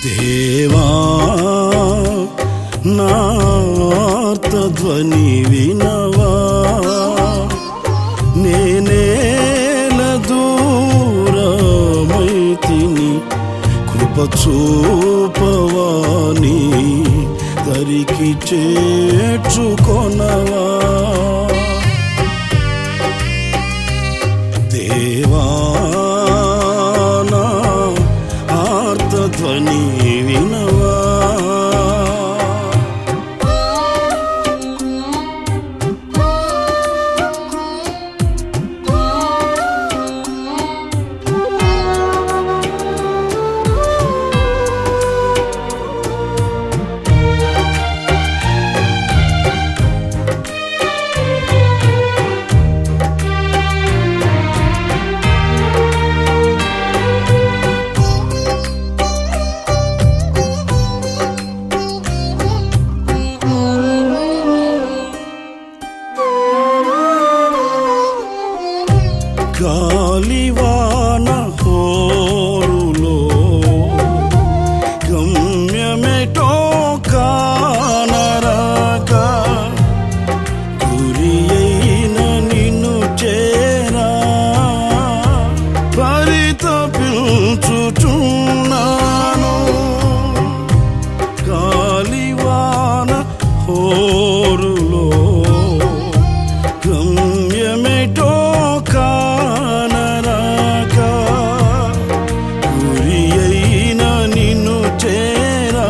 దేవా నార్తధ్వని వినవా నేనేల దూరమైతిని కృప చూపవాని దరికి చేర్చుకొనవా దేవానా ఆర్తధ్వని వినవా గాలివాన హోరులో గమ్యమెటో కానరాక గురి అయిన నిన్ను చేరా పరితపించుచున్నాను గాలివాన హోరులో గమ్యమెటో కానరాక గురి అయిన నిన్ను చేరా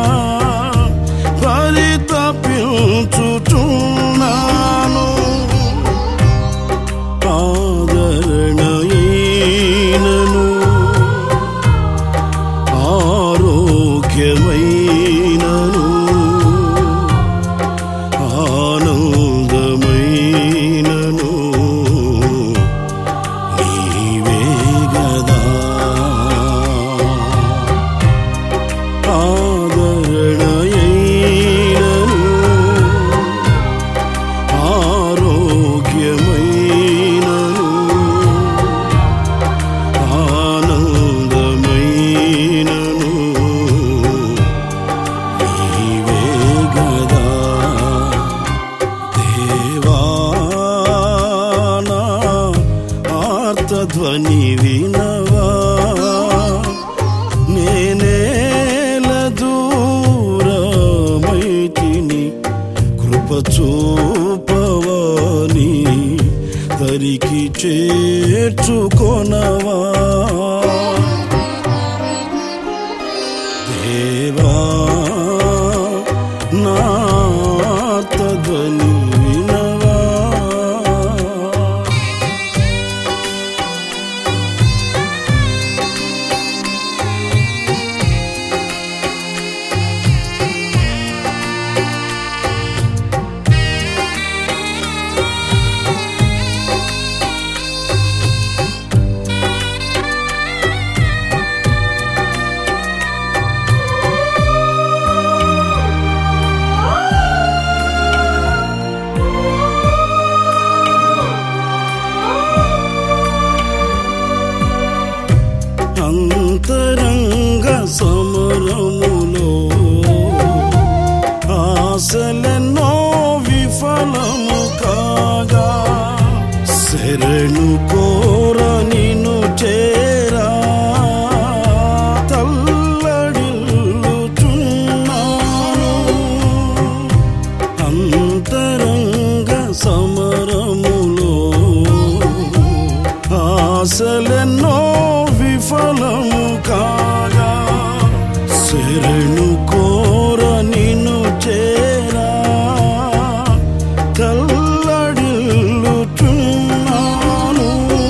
పరితపించుచున్నాను ఆదరణయైనను ఆరోగ్యమైనను ఆనందమైనను నీవే గదా ఆదరణయైనను ఆరోగ్యమైనను ఆనందమైనను నీవే గదా దేవానా ఆర్తధ్వని వినవా నేనేల దూరమైతిని కృప చూపవని తరికి చేర్చుకొనవా దేవా నార్తధ్వని వినవా అంతరంగ సమరములో ఆశలెన్నో విఫలము కాగా శరణు కోర నిన్ను చేరా తల్లడిల్లుచున్నాను అంతరంగ సమరములో ఆశలెన్నో విఫలము కాగా శరణు కోర నిన్ను చేరా కల్లడిల్లుచున్నాను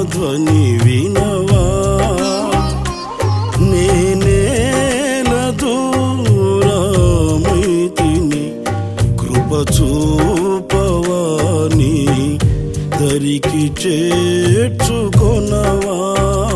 ధ్వని వినవా నేనేల దూరమైతిని కృప చూపవాని దరికి చేర్చుకొనవా